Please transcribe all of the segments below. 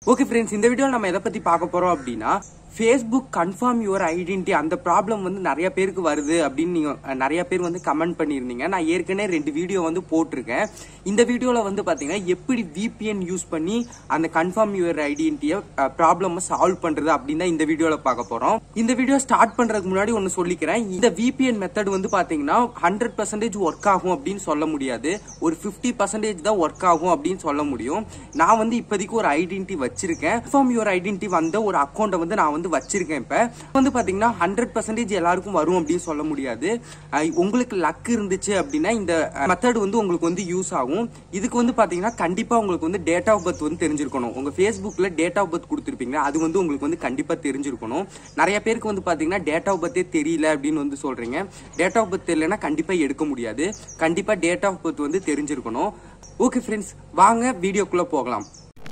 okay friends இந்த வீடியோவில் நம்ம எதை பத்தி பார்க்க போறோம் அப்படின்னா ஃபேஸ்புக் கன்ஃபார்ம் யுவர் ஐடென்டி அந்த ப்ராப்ளம் வந்து நிறைய பேருக்கு வருது அப்படின்னு நீங்க அஹ், நிறைய பேர் வந்து கமெண்ட் பண்ணியிருந்தீங்க நான் ஏற்கனவே ரெண்டு வீடியோ வந்து போட்டிருக்கேன் இந்த வீடியோல வந்து பாத்தீங்கன்னா எப்படி விபிஎன் யூஸ் பண்ணி அந்த கன்ஃபார்ம் யுவர் ஐடென்டியை ப்ராப்ளம் சால்வ் பண்றது அப்படின்னு தான் இந்த வீடியோல பார்க்க போறோம் இந்த வீடியோ ஸ்டார்ட் பண்றதுக்கு முன்னாடி ஒன்னு சொல்லிக்கிறேன் இந்த விபிஎன் மெத்தட் வந்து பாத்தீங்கன்னா ஹண்ட்ரட் பர்சன்டேஜ் ஒர்க் ஆகும் அப்படின்னு சொல்ல முடியாது ஒரு ஃபிஃப்டி பர்சன்டேஜ் தான் ஒர்க் ஆகும் அப்படின்னு சொல்ல முடியும் நான் வந்து இப்போதைக்கு ஒரு ஐடென்டி வச்சிருக்கேன் கன்ஃபார்ம் யுவர் ஐடென்டி வந்த ஒரு அக்கௌண்ட்டை வந்து நான் வந்து வச்சிருக்கேன் இப்ப வந்து பாத்தீங்கன்னா ஹண்ட்ரட் பர்சன்டேஜ் எல்லாருக்கும் வரும் அப்படின்னு சொல்ல முடியாது அஹ் உங்களுக்கு லக் இருந்துச்சு அப்படின்னா இந்த மெத்தட் வந்து உங்களுக்கு வந்து யூஸ் ஆகும் இதுக்கு வந்து பாத்தீங்கன்னா கண்டிப்பா உங்களுக்கு வந்து டேட் ஆஃப் பர்த் வந்து தெரிஞ்சிருக்கணும் உங்க ஃபேஸ்புக்ல டேட் ஆஃப் பர்த் கொடுத்துருப்பீங்க அது வந்து உங்களுக்கு வந்து கண்டிப்பா தெரிஞ்சிருக்கணும் நிறைய பேருக்கு வந்து பாத்தீங்கன்னா டேட் ஆஃப் பர்த்தே தெரியல அப்படின்னு வந்து சொல்றீங்க டேட் ஆஃப் பர்த் தெரியலனா கண்டிப்பா எடுக்க முடியாது கண்டிப்பா டேட் ஆஃப் பர்த் வந்து தெரிஞ்சிருக்கணும் ஓகே ஃப்ரெண்ட்ஸ் வாங்க வீடியோக்குள்ள போகலாம்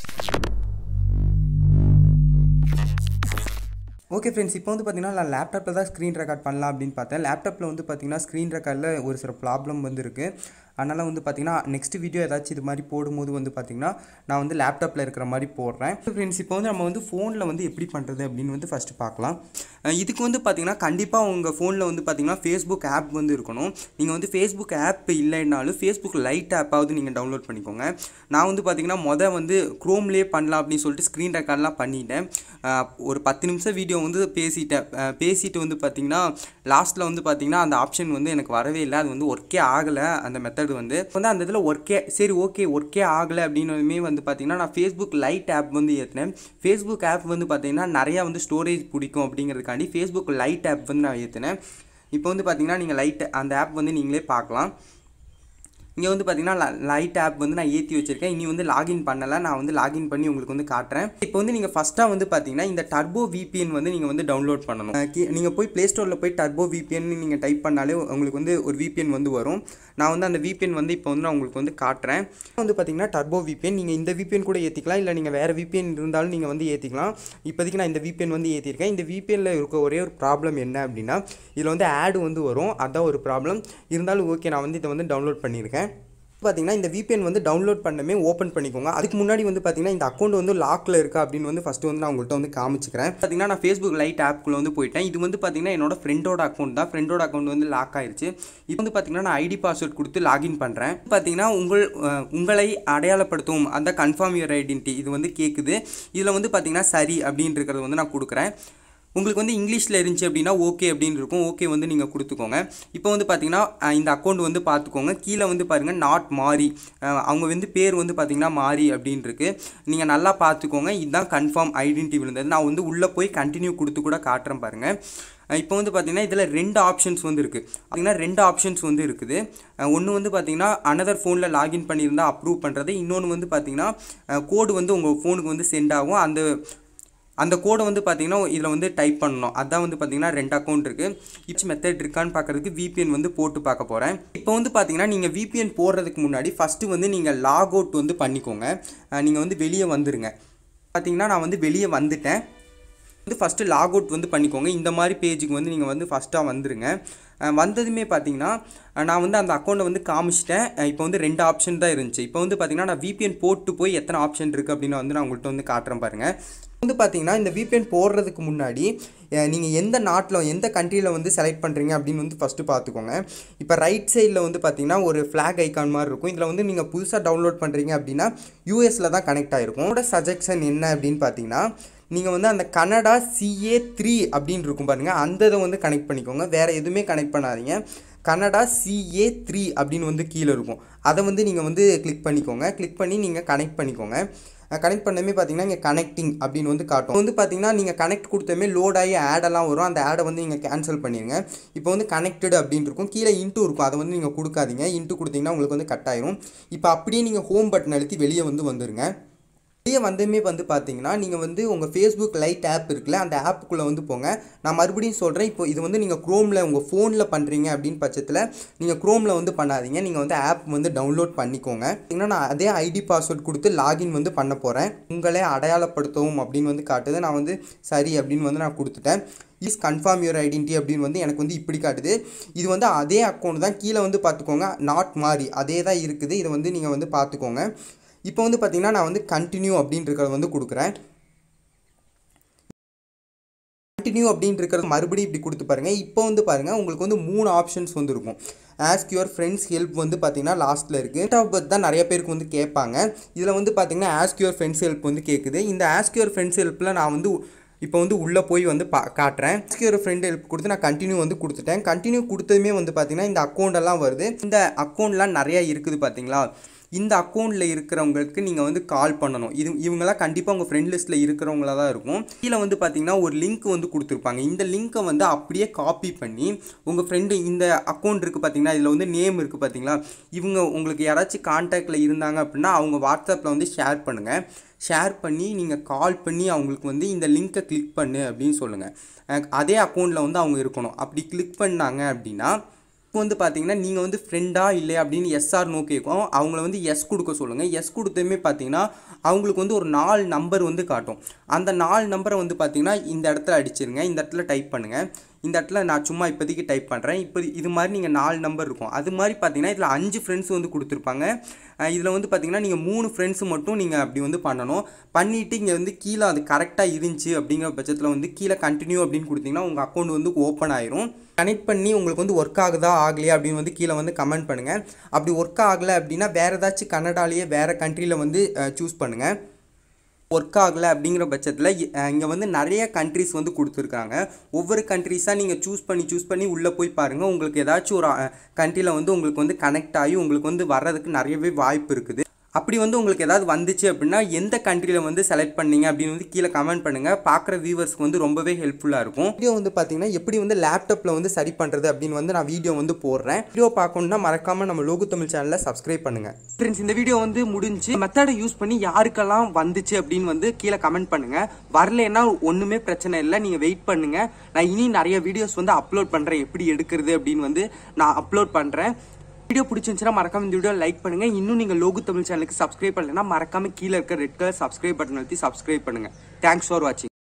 ஓகே ஃப்ரெண்ட்ஸ் இப்போ வந்து பார்த்தீங்கன்னா நான் லேப்டாப்பில் தான் ஸ்க்ரீன் ரெக்கார்ட் பண்ணலாம் அப்படின்னு பார்த்தேன் லேப்டாப்பில் வந்து பார்த்தீங்கன்னா ஸ்க்ரீன் ரெக்கார்டில் ஒரு சில ப்ராப்ளம் வந்து இருக்குது அதனால் வந்து பார்த்தீங்கன்னா நெக்ஸ்ட் வீடியோ ஏதாச்சும் இது மாதிரி போடும்போது வந்து பார்த்தீங்கன்னா நான் வந்து லேப்டாப்பில் இருக்கிற மாதிரி போடுறேன் ஃப்ரெண்ட்ஸ் இப்போ வந்து நம்ம வந்து ஃபோனில் வந்து எப்படி பண்ணுறது அப்படின்னு வந்து ஃபஸ்ட்டு பார்க்கலாம் அஹ் இதுக்கு வந்து பார்த்தீங்கன்னா கண்டிப்பாக உங்கள் ஃபோனில் வந்து பார்த்தீங்கன்னா ஃபேஸ்புக் ஆப் வந்து இருக்கணும் நீங்கள் வந்து ஃபேஸ்புக் ஆப் இல்லைனாலும் ஃபேஸ்புக் லைட் ஆப்பாவது நீங்கள் டவுன்லோட் பண்ணிக்கோங்க நான் வந்து பார்த்தீங்கன்னா மொதல் வந்து க்ரோம்லேயே பண்ணலாம் அப்படின்னு சொல்லிட்டு ஸ்க்ரீன் ரெக்கார்ட்லாம் பண்ணிட்டேன் அஹ் ஒரு பத்து நிமிஷம் வீடியோ வந்து பேசிட்டேன் அஹ் பேசிட்டு வந்து பார்த்தீங்கன்னா லாஸ்ட்டில் வந்து பார்த்தீங்கன்னா அந்த ஆப்ஷன் வந்து எனக்கு வரவே இல்லை அது வந்து ஒர்க்கே ஆகலை அந்த மெத்தட் வந்து வந்து அந்த இதில் ஒர்க்கே சரி ஓகே ஒர்க்கே ஆகலை அப்படின்னதுமே வந்து பார்த்தீங்கன்னா நான் ஃபேஸ்புக் லைட் ஆப் வந்து ஏற்றினேன் ஃபேஸ்புக் ஆப் வந்து பார்த்தீங்கன்னா நிறையா வந்து ஸ்டோரேஜ் பிடிக்கும் அப்படிங்கிறதுக்காண்டி ஃபேஸ்புக் லைட் ஆப் வந்து நான் ஏற்றினேன் இப்போ வந்து பார்த்தீங்கன்னா நீங்கள் லைட் அந்த ஆப் வந்து நீங்களே பார்க்கலாம் இங்கே வந்து பார்த்தீங்கன்னா லைட் ஆப் வந்து நான் ஏற்றி வச்சிருக்கேன் இனி வந்து லாகின் பண்ணலை நான் வந்து லாகின் பண்ணி உங்களுக்கு வந்து காட்டுறேன் இப்போ வந்து நீங்கள் ஃபஸ்ட்டாக வந்து பார்த்தீங்கன்னா இந்த டர்போ விபிஎன் வந்து நீங்கள் வந்து டவுன்லோட் பண்ணணும் நீங்கள் போய் ப்ளே ஸ்டோரில் போய் டர்போ விபிஎன் நீங்கள் டைப் பண்ணாலே உங்களுக்கு வந்து ஒரு விபிஎன் வந்து வரும் நான் வந்து அந்த விபிஎன் வந்து இப்போ வந்து நான் உங்களுக்கு வந்து காட்டுறேன் வந்து பார்த்தீங்கன்னா டர்போ விபிஎன் நீங்கள் இந்த விபிஎன் கூட ஏற்றிக்கலாம் இல்லை நீங்கள் வேறு விபிஎன் இருந்தாலும் நீங்கள் வந்து ஏற்றிக்கலாம் இப்போதைக்கு நான் இந்த விபிஎன் வந்து ஏற்றிருக்கேன் இந்த விபிஎனில் இருக்க ஒரே ஒரு ப்ராப்ளம் என்ன அப்படின்னா இதில் வந்து ஆடு வந்து வரும் அதான் ஒரு ப்ராப்ளம் இருந்தாலும் ஓகே நான் வந்து இதை வந்து டவுன்லோட் பண்ணியிருக்கேன் பார்த்தீங்கன்னா இந்த VPN வந்து டவுன்லோட் பண்ணமே ஓப்பன் பண்ணிக்கோங்க அதுக்கு முன்னாடி வந்து பார்த்தீங்கன்னா இந்த அக்கௌண்ட் வந்து லாக்கில் இருக்கா அப்படின்னு வந்து ஃபஸ்ட்டு வந்து நான் உங்கள்கிட்ட வந்து காமிச்சிக்கிறேன் பார்த்தீங்கன்னா நான் ஃபேஸ்புக் லைட் ஆப்குள்ளே வந்து போயிட்டேன் இது வந்து பார்த்தீங்கன்னா என்னோட ஃப்ரெண்டோட அக்கௌண்ட் தான் ஃப்ரெண்டோட அக்கௌண்ட் வந்து லாக் ஆயிருச்சு இப்போ வந்து பார்த்தீங்கன்னா நான் ஐடி பாஸ்வேர்ட் கொடுத்து லாகின் பண்ணுறேன் பார்த்தீங்கன்னா உங்கள் அஹ், உங்களை அடையாளப்படுத்தும் அந்த கன்ஃபார்ம் யுவர் ஐடென்டி இது வந்து கேட்குது இதில் வந்து பார்த்தீங்கன்னா சரி அப்படின்றத வந்து நான் கொடுக்குறேன் உங்களுக்கு வந்து இங்கிலீஷில் இருந்துச்சு அப்படின்னா ஓகே அப்படின்னு இருக்கும் ஓகே வந்து நீங்கள் கொடுத்துக்கோங்க இப்போ வந்து பார்த்தீங்கன்னா அஹ், இந்த அக்கௌண்ட் வந்து பார்த்துக்கோங்க கீழே வந்து பாருங்கள் நாட் மாறி அஹ், அவங்க வந்து பேர் வந்து பார்த்தீங்கன்னா மாறி அப்படின்னு இருக்கு நீங்கள் நல்லா பார்த்துக்கோங்க இதுதான் கன்ஃபார்ம் ஐடென்டி விழுந்தது நான் வந்து உள்ளே போய் கண்டினியூ கொடுத்து கூட காட்டுறேன் பாருங்கள் அஹ், இப்போ வந்து பார்த்தீங்கன்னா இதில் ரெண்டு ஆப்ஷன்ஸ் வந்து இருக்குது பார்த்தீங்கன்னா ரெண்டு ஆப்ஷன்ஸ் வந்து இருக்குது ஒன்று வந்து பார்த்தீங்கன்னா அனதர் ஃபோனில் லாகின் பண்ணியிருந்தால் அப்ரூவ் பண்ணுறது இன்னொன்று வந்து பார்த்தீங்கன்னா கோடு வந்து உங்கள் ஃபோனுக்கு வந்து சென்ட் ஆகும் அந்த அந்த கோடை வந்து பார்த்தீங்கன்னா இதில் வந்து டைப் பண்ணணும் அதான் வந்து பார்த்தீங்கன்னா ரெண்டு அக்கௌண்ட் இருக்குது இச் மெத்தட் இருக்கான்னு பார்க்கறதுக்கு VPN வந்து போட்டு பார்க்க போகிறேன் இப்போ வந்து பார்த்தீங்கன்னா நீங்கள் VPN போடுறதுக்கு முன்னாடி ஃபஸ்ட்டு வந்து நீங்கள் லாக் அவுட் வந்து பண்ணிக்கோங்க நீங்கள் வந்து வெளியே வந்துருங்க பார்த்தீங்கன்னா நான் வந்து வெளியே வந்துட்டேன் வந்து ஃபஸ்ட்டு லாக் அவுட் வந்து பண்ணிக்கோங்க இந்த மாதிரி பேஜுக்கு வந்து நீங்கள் வந்து ஃபஸ்ட்டாக வந்துருங்க அஹ் வந்ததுமே பார்த்தீங்கன்னா அஹ் நான் வந்து அந்த அக்கௌண்ட்டை வந்து காமிச்சிட்டேன் அஹ் இப்போ வந்து ரெண்டு ஆப்ஷன் தான் இருந்துச்சு இப்போ வந்து பார்த்தீங்கன்னா நான் VPN போட்டு போய் எத்தனை ஆப்ஷன் இருக்குது அப்படின்னு வந்து நான் உங்கள்கிட்ட வந்து காட்டுறேன் பாருங்கள் வந்து பார்த்தீங்கன்னா இந்த VPN போடுறதுக்கு முன்னாடி நீங்கள் எந்த நாட்டில் எந்த கண்ட்ரியில் வந்து செலக்ட் பண்ணுறீங்க அப்படின்னு வந்து ஃபஸ்ட்டு பார்த்துக்கோங்க இப்போ ரைட் சைடில் வந்து பார்த்தீங்கன்னா ஒரு ஃப்ளாக் ஐக்கான் மாதிரி இருக்கும் இதில் வந்து நீங்கள் புதுசாக டவுன்லோட் பண்ணுறீங்க அப்படின்னா யூஎஸில் தான் கனெக்ட் ஆகிருக்கும் உங்களோட சஜெக்ஷன் என்ன அப்படின்னு பார்த்தீங்கன்னா நீங்கள் வந்து அந்த கனடா சிஏ த்ரீ அப்படின்னு இருக்கும் பாருங்கள் அந்த இதை வந்து கனெக்ட் பண்ணிக்கோங்க வேறு எதுவுமே கனெக்ட் பண்ணாதீங்க கனடா சிஏ த்ரீ அப்படின்னு வந்து கீழே இருக்கும் அதை வந்து நீங்கள் வந்து கிளிக் பண்ணிக்கோங்க கிளிக் பண்ணி நீங்கள் கனெக்ட் பண்ணிக்கோங்க கனெக்ட் பண்ணமே பார்த்தீங்கன்னா இங்கே கனெக்டிங் அப்படின்னு வந்து காட்டும் வந்து பார்த்தீங்கன்னா நீங்கள் கனெக்ட் கொடுத்தமே லோட் ஆகி ஆடெல்லாம் வரும் அந்த ஆடை வந்து நீங்கள் கேன்சல் பண்ணிடுங்க இப்போ வந்து கனெக்டட் அப்படின்னு இருக்கும் கீழே இன்ட்டு இருக்கும் அதை வந்து நீங்கள் கொடுக்காதீங்க இன்ட்டு கொடுத்தீங்கன்னா உங்களுக்கு வந்து கட் ஆயிரும் இப்போ அப்படியே நீங்கள் ஹோம் பட்டன் அழுத்தி வெளியே வந்து வந்துருங்க வெளியே வந்ததுமே வந்து பார்த்தீங்கன்னா நீங்கள் வந்து உங்கள் ஃபேஸ்புக் லைட் ஆப் இருக்குல்ல அந்த ஆப்புக்குள்ளே வந்து போங்க நான் மறுபடியும் சொல்கிறேன் இப்போ இது வந்து நீங்கள் க்ரோமில் உங்கள் ஃபோனில் பண்ணுறீங்க அப்படின்னு பட்சத்தில் நீங்கள் க்ரோமில் வந்து பண்ணாதீங்க நீங்கள் வந்து ஆப் வந்து டவுன்லோட் பண்ணிக்கோங்க ஏன்னா நான் அதே ஐடி பாஸ்வேர்ட் கொடுத்து லாகின் வந்து பண்ண போகிறேன் உங்களே அடையாளப்படுத்தவும் அப்படின்னு வந்து காட்டுது நான் வந்து சரி அப்படின்னு வந்து நான் கொடுத்துட்டேன் இஸ் கன்ஃபார்ம் யுவர் ஐடென்டி அப்படின்னு வந்து எனக்கு வந்து இப்படி காட்டுது இது வந்து அதே அக்கௌண்ட் தான் கீழே வந்து பார்த்துக்கோங்க நாட் மாறி அதே தான் இருக்குது இதை வந்து நீங்கள் வந்து பார்த்துக்கோங்க இப்போ வந்து பார்த்தீங்கன்னா நான் வந்து கண்டினியூ அப்படின்றத வந்து கொடுக்குறேன் கண்டினியூ அப்படின்னு இருக்கிறது மறுபடியும் இப்படி கொடுத்து பாருங்கள் இப்போ வந்து பாருங்கள் உங்களுக்கு வந்து மூணு ஆப்ஷன்ஸ் வந்து இருக்கும் ஆஸ்க் யுவர் ஃப்ரெண்ட்ஸ் ஹெல்ப் வந்து பார்த்தீங்கன்னா லாஸ்ட்டில் இருக்குது டேட் ஆஃப் பர்த் தான் நிறைய பேருக்கு வந்து கேட்பாங்க இதில் வந்து பார்த்தீங்கன்னா ஆஸ்க் யுவர் ஃப்ரெண்ட்ஸ் ஹெல்ப் வந்து கேட்குது இந்த ஆஸ்க் யுவர் ஃப்ரெண்ட்ஸ் ஹெல்ப்பில் நான் வந்து இப்போ வந்து உள்ளே போய் வந்து பா காட்டுறேன் ஆஸ்க் யுவர் ஃப்ரெண்ட் ஹெல்ப் கொடுத்து நான் கண்டினியூ வந்து கொடுத்துட்டேன் கண்டினியூ கொடுத்ததுமே வந்து பார்த்தீங்கன்னா இந்த அக்கௌண்டெல்லாம் வருது இந்த அக்கௌண்ட்லாம் நிறையா இருக்குது பார்த்தீங்களா இந்த அக்கௌண்ட்டில் இருக்கிறவங்களுக்கு நீங்கள் வந்து கால் பண்ணணும் இது இவங்கெல்லாம் கண்டிப்பாக உங்கள் ஃப்ரெண்ட் லிஸ்ட்டில் இருக்கிறவங்களா தான் இருக்கும் கீழே வந்து பார்த்தீங்கன்னா ஒரு லிங்க் வந்து கொடுத்துருப்பாங்க இந்த லிங்க்கை வந்து அப்படியே காப்பி பண்ணி உங்கள் ஃப்ரெண்டு இந்த அக்கௌண்ட் இருக்குது பார்த்தீங்கன்னா இதில் வந்து நேம் இருக்குது பார்த்தீங்களா இவங்க உங்களுக்கு யாராச்சும் கான்டாக்டில் இருந்தாங்க அப்படின்னா அவங்க வாட்ஸ்அப்பில் வந்து ஷேர் பண்ணுங்கள் ஷேர் பண்ணி நீங்கள் கால் பண்ணி அவங்களுக்கு வந்து இந்த லிங்க்கை கிளிக் பண்ணு அப்படின்னு சொல்லுங்கள் அதே அக்கௌண்ட்டில் வந்து அவங்க இருக்கணும் அப்படி கிளிக் பண்ணாங்க அப்படின்னா இப்போ வந்து பார்த்தீங்கன்னா நீங்கள் வந்து ஃப்ரெண்டா இல்லையா அப்படின்னு எஸ்ஆர் நோ கேட்கும் அவங்கள வந்து எஸ் கொடுக்க சொல்லுங்கள் எஸ் கொடுத்ததுமே பார்த்தீங்கன்னா அவங்களுக்கு வந்து ஒரு நாலு நம்பர் வந்து காட்டும் அந்த நாலு நம்பரை வந்து பார்த்தீங்கன்னா இந்த இடத்துல அடிச்சிருங்க இந்த இடத்துல டைப் பண்ணுங்கள் இந்த இடத்துல நான் சும்மா இப்போதைக்கு டைப் பண்ணுறேன் இப்போ இது மாதிரி நீங்கள் நாலு நம்பர் இருக்கும் அது மாதிரி பார்த்தீங்கன்னா இதில் அஞ்சு ஃப்ரெண்ட்ஸ் வந்து கொடுத்துருப்பாங்க இதில் வந்து பார்த்தீங்கன்னா நீங்கள் மூணு ஃப்ரெண்ட்ஸு மட்டும் நீங்கள் அப்படி வந்து பண்ணணும் பண்ணிவிட்டு இங்கே வந்து கீழே அது கரெக்டாக இருந்துச்சு அப்படிங்கிற பட்சத்தில் வந்து கீழே கண்டினியூ அப்படின்னு கொடுத்தீங்கன்னா உங்கள் அக்கௌண்ட் வந்து ஓப்பன் ஆயிரும் கனெக்ட் பண்ணி உங்களுக்கு வந்து ஒர்க் ஆகுதா ஆகலையா அப்படின்னு வந்து கீழே வந்து கமெண்ட் பண்ணுங்கள் அப்படி ஒர்க் ஆகலை அப்படின்னா வேறு ஏதாச்சும் கன்னடாலேயே வேறு கண்ட்ரியில் வந்து சூஸ் பண்ணுங்கள் ஒர்க் ஆகலை அப்படிங்கிற பட்சத்தில் இங்கே வந்து நிறைய கண்ட்ரிஸ் வந்து கொடுத்துருக்காங்க ஒவ்வொரு கண்ட்ரிஸாக நீங்கள் சூஸ் பண்ணி சூஸ் பண்ணி உள்ளே போய் பாருங்கள் உங்களுக்கு ஏதாச்சும் ஒரு கண்ட்ரியில் வந்து உங்களுக்கு வந்து கனெக்ட் ஆகி உங்களுக்கு வந்து வர்றதுக்கு நிறையவே வாய்ப்பு இருக்குது அப்படி வந்து உங்களுக்கு ஏதாவது வந்துச்சு அப்படின்னா எந்த கண்ட்ரியில் வந்து செலக்ட் பண்ணீங்க அப்படின்னு வந்து கீழே கமெண்ட் பண்ணுங்கள் பார்க்குற வியூவர்ஸ்க்கு வந்து ரொம்பவே ஹெல்ப்ஃபுல்லாக இருக்கும் வீடியோ வந்து பார்த்தீங்கன்னா எப்படி வந்து லேப்டாப்பில் வந்து சரி பண்ணுறது அப்படின்னு வந்து நான் வீடியோ வந்து போடுறேன் வீடியோ பார்க்கணுன்னா மறக்காமல் நம்ம லோகு தமிழ் சேனலில் சப்ஸ்கிரைப் பண்ணுங்கள் ஃப்ரெண்ட்ஸ் இந்த வீடியோ வந்து முடிஞ்சு மெத்தடை யூஸ் பண்ணி யாருக்கெல்லாம் வந்துச்சு அப்படின்னு வந்து கீழே கமெண்ட் பண்ணுங்கள் வரலன்னா ஒன்றுமே பிரச்சனை இல்லை நீங்கள் வெயிட் பண்ணுங்கள் நான் இனி நிறைய வீடியோஸ் வந்து அப்லோட் பண்ணுறேன் எப்படி எடுக்கிறது அப்படின்னு வந்து நான் அப்லோட் பண்ணுறேன் வீடியோ பிடிச்சிருந்துச்சுன்னா மறக்காம இந்த வீடியோ லைக் பண்ணுங்க இன்னும் நீங்க லோகு தமிழ் சேனலுக்கு சப்ஸ்கிரைப் பண்ணலன்னா மறக்காம கீழே இருக்க ரெட் கலர் சப்ஸ்கிரைப் பட்டன் அழுத்தி சப்ஸ்கிரைப் பண்ணுங்க தேங்க்ஸ் ஃபார் வாட்சிங்